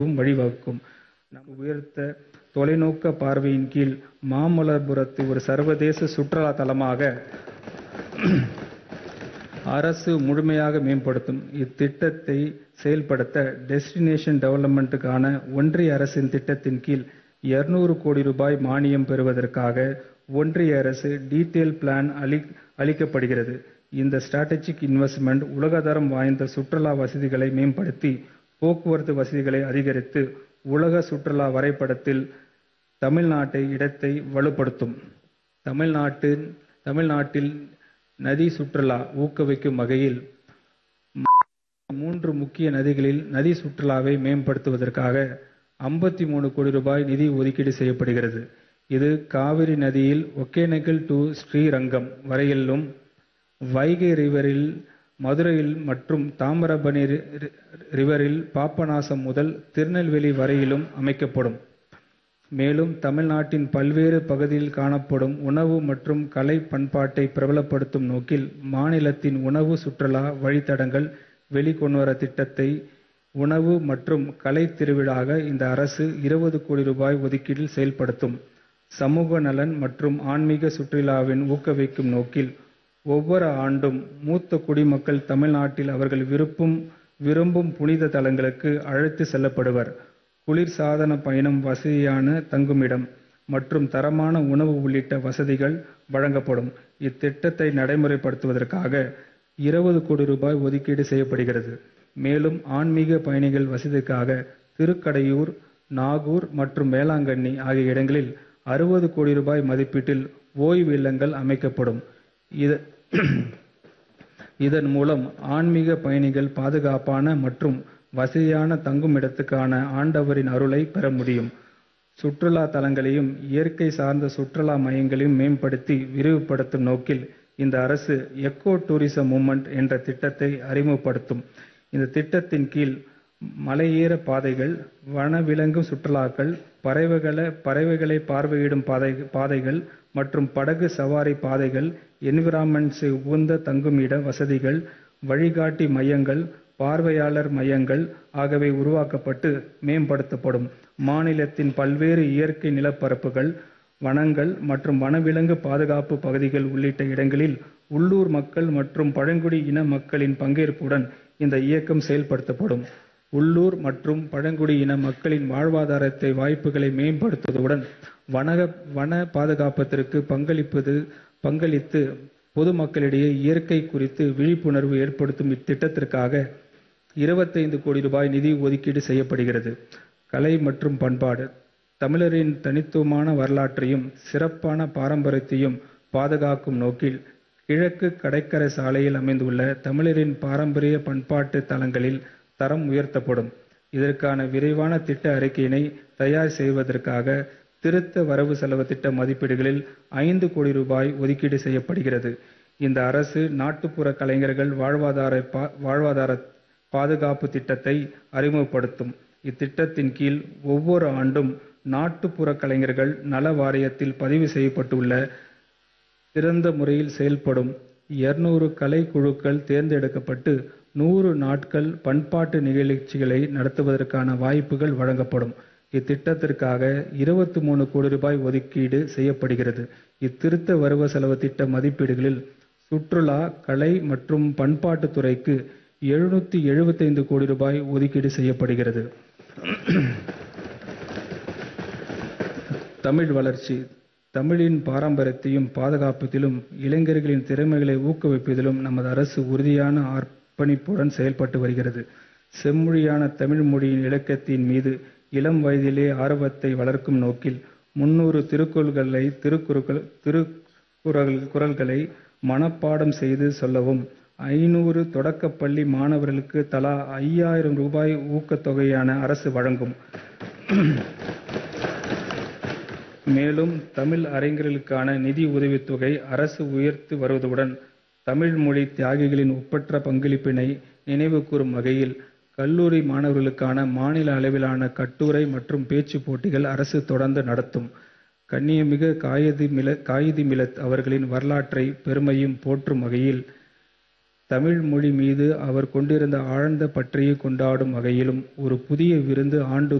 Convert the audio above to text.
வழிவகுக்கும். நமது உயர்ந்த தொலைநோக்கு பார்வையின் கீழ் மாமல்லபுரத்தை ஒரு சர்வதேச சுற்றுலா தலமாக அரசு முழுமையாக மேம்படுத்தும். இத்திட்டத்தை செயல்படுத்த டெஸ்டினேஷன் டெவலப்மென்டுக்கான ஒன்றிய அரசின் திட்டத்தின் கீழ் இருநூறு கோடி ரூபாய் மானியம் பெறுவதற்காக ஒன்றிய அரசு டீடெயில் பிளான் அளிக்கப்படுகிறது. இந்த ஸ்ட்ராடஜிக் இன்வெஸ்ட்மென்ட் உலகத்தரம் வாய்ந்த சுற்றுலா வசதிகளை மேம்படுத்தி, போக்குவரத்து வசதிகளை அதிகரித்து, உலக சுற்றுலா வரைபடத்தில் தமிழ்நாட்டின் இடத்தை வலுப்படுத்தும். தமிழ்நாட்டில் நதி சுற்றுலா ஊக்குவிக்கும் வகையில், மாநிலத்தின் மூன்று முக்கிய நதிகளில் நதி சுற்றுலாவை மேம்படுத்துவதற்காக ஐம்பத்து கோடி ரூபாய் நிதி ஒதுக்கீடு செய்யப்படுகிறது. இது காவிரி நதியில் ஒகேனக்கல் டு ஸ்ரீரங்கம் வரையிலும், வைகை ரிவரில் மதுரையில் மற்றும் தாமிரபரணி ரிவரில் பாபநாசம் முதல் திருநெல்வேலி வரையிலும் அமைக்கப்படும். மேலும், தமிழ்நாட்டின் பல்வேறு பகுதிகளில் காணப்படும் உணவு மற்றும் கலை பண்பாட்டை பிரபலப்படுத்தும் நோக்கில், மாநிலத்தின் உணவு சுற்றுலா வழித்தடங்கள் வெளிக்கொணர திட்டத்தை உணவு மற்றும் கலை திருவிழாவாக இந்த அரசு இருபது கோடி ரூபாய் ஒதுக்கீட்டில் செயல்படுத்தும். சமூக நலன் மற்றும் ஆன்மீக சுற்றுலாவை ஊக்குவிக்கும் நோக்கில், ஒவ்வொரு ஆண்டும் மூத்த குடிமக்கள் தமிழ்நாட்டில் அவர்கள் விரும்பும் புனித தலங்களுக்கு அழைத்துச் செல்லப்படுவர். குளிர்சாதன பயணம், வசதியான தங்குமிடம் மற்றும் தரமான உணவு உள்ளிட்ட வசதிகள் வழங்கப்படும். இத்திட்டத்தை நடைமுறைப்படுத்துவதற்காக இருபது கோடி ரூபாய் ஒதுக்கீடு செய்யப்படுகிறது. மேலும், ஆன்மீக பயணிகள் வசதிக்காக திருக்கடையூர், நாகூர் மற்றும் வேளாங்கண்ணி ஆகிய இடங்களில் அறுபது கோடி ரூபாய் மதிப்பீட்டில் ஓய்வு இல்லங்கள் அமைக்கப்படும். இதன் மூலம் ஆன்மீக பயணிகள் பாதுகாப்பான மற்றும் வசதியான தங்குமிடத்துக்கான ஆண்டவரின் அருளை பெற முடியும். சுற்றுலா தலங்களையும், இயற்கை சார்ந்த சுற்றுலா மையங்களையும் மேம்படுத்தி விரிவுபடுத்தும் நோக்கில், இந்த அரசு எக்கோ டூரிசம் மூவ்மென்ட் என்ற திட்டத்தை அறிமுகப்படுத்தும். இந்த திட்டத்தின் கீழ், மலையேற பாதைகள், வனவிலங்கு சுற்றுலாக்கள், பறவைகளை பார்வையிடும் பாதைகள் மற்றும் படகு சவாரி பாதைகள், என்விரான்மென்ட்க்கு உகந்த தங்குமிட வசதிகள், வழிகாட்டி மையங்கள், பார்வையாளர் மையங்கள் ஆகியவை உருவாக்கப்பட்டு மேம்படுத்தப்படும். மாநிலத்தின் பல்வேறு இயற்கை நிலப்பரப்புகள், வனங்கள் மற்றும் வனவிலங்கு பாதுகாப்பு பகுதிகள் உள்ளிட்ட இடங்களில் உள்ளூர் மக்கள் மற்றும் பழங்குடி இன மக்களின் பங்கேற்புடன் இந்த இயக்கம் செயல்படுத்தப்படும். உள்ளூர் மற்றும் பழங்குடி இன மக்களின் வாழ்வாதார வாய்ப்புகளை மேம்படுத்துவதுடன், வன பாதுகாப்பிற்கு பங்களித்து பொதுமக்களிடையே இயற்கை குறித்து விழிப்புணர்வு ஏற்படுத்தும் இத்திட்டத்திற்காக இருபத்தைந்து கோடி ரூபாய் நிதி ஒதுக்கீடு செய்யப்படுகிறது. கலை மற்றும் பண்பாடு தமிழரின் தனித்துவமான வரலாற்றையும், சிறப்பான பாரம்பரியத்தையும் பாதுகாக்கும் நோக்கில், கிழக்கு கடற்கரை சாலையில் அமைந்துள்ள தமிழரின் பாரம்பரிய பண்பாட்டு தலங்களின் தரம் உயர்த்தப்படும். இதற்கான விரிவான திட்ட அறிக்கையினை தயார் செய்வதற்காக திருத்த வரவு செலவு திட்ட மதிப்பீடுகளில் ஐந்து கோடி ரூபாய் ஒதுக்கீடு செய்யப்படுகிறது. இந்த அரசு நாட்டுப்புற கலைஞர்கள் வாழ்வாதார பாதுகாப்பு திட்டத்தை அறிமுகப்படுத்தும். இத்திட்டத்தின் கீழ், ஒவ்வொரு ஆண்டும் நாட்டுப்புற கலைஞர்கள் நல வாரியத்தில் பதிவு செய்யப்பட்டுள்ள, சிறந்த முறையில் செயல்படும் இருநூறு கலைக்குழுக்கள் தேர்ந்தெடுக்கப்பட்டு, நூறு நாட்கள் பண்பாட்டு நிகழ்ச்சிகளை நடத்துவதற்கான வாய்ப்புகள் வழங்கப்படும். இத்திட்டத்திற்காக இருபத்து கோடி ரூபாய் ஒதுக்கீடு செய்யப்படுகிறது. இத்திருத்த வரவு செலவு திட்ட மதிப்பீடுகளில், சுற்றுலா, கலை மற்றும் பண்பாட்டுத் துறைக்கு எழுநூற்று எழுபத்தைந்து கோடி ரூபாய் ஒதுக்கீடு செய்யப்படுகிறது. தமிழ் வளர்ச்சி தமிழின் பாரம்பரியத்தையும் பாதுகாப்பதிலும், இளைஞர்களின் திறமைகளை ஊக்குவிப்பதிலும் நமது அரசு உறுதியான அர்ப்பணிப்புடன் செயல்பட்டு வருகிறது. செம்மொழியான தமிழ் மொழியின் இலக்கியத்தின் மீது இளம் வயதிலேயே ஆர்வத்தை வளர்க்கும் நோக்கில், முந்நூறு திருக்குறள்களை மனப்பாடம் செய்து சொல்லவும், ஐந்நூறு தொடக்கப்பள்ளி மாணவர்களுக்கு தலா ஐயாயிரம் ரூபாய் ஊக்கத்தொகையை அரசு வழங்கும். மேலும், தமிழ் அறிஞர்களுக்கான நிதி உதவித்தொகை அரசு உயர்த்தி வருவதுடன், தமிழ் மொழி தியாகிகளின் ஒப்பற்ற பங்களிப்பினை நினைவுகூரும் வகையில், கல்லூரி மாணவர்களுக்கான மாநில அளவிலான கட்டுரை மற்றும் பேச்சுப் போட்டிகளை அரசு தொடர்ந்து நடத்தும். கண்ணியமிகு காயிது மில்லத் அவர்களின் வரலாற்றையும் பெருமையையும் போற்றும் வகையில், தமிழ் மொழி மீது அவர் கொண்டிருந்த ஆழ்ந்த பற்றைக் கொண்டாடும் வகையிலும் ஒரு புதிய விருந்து ஆண்டு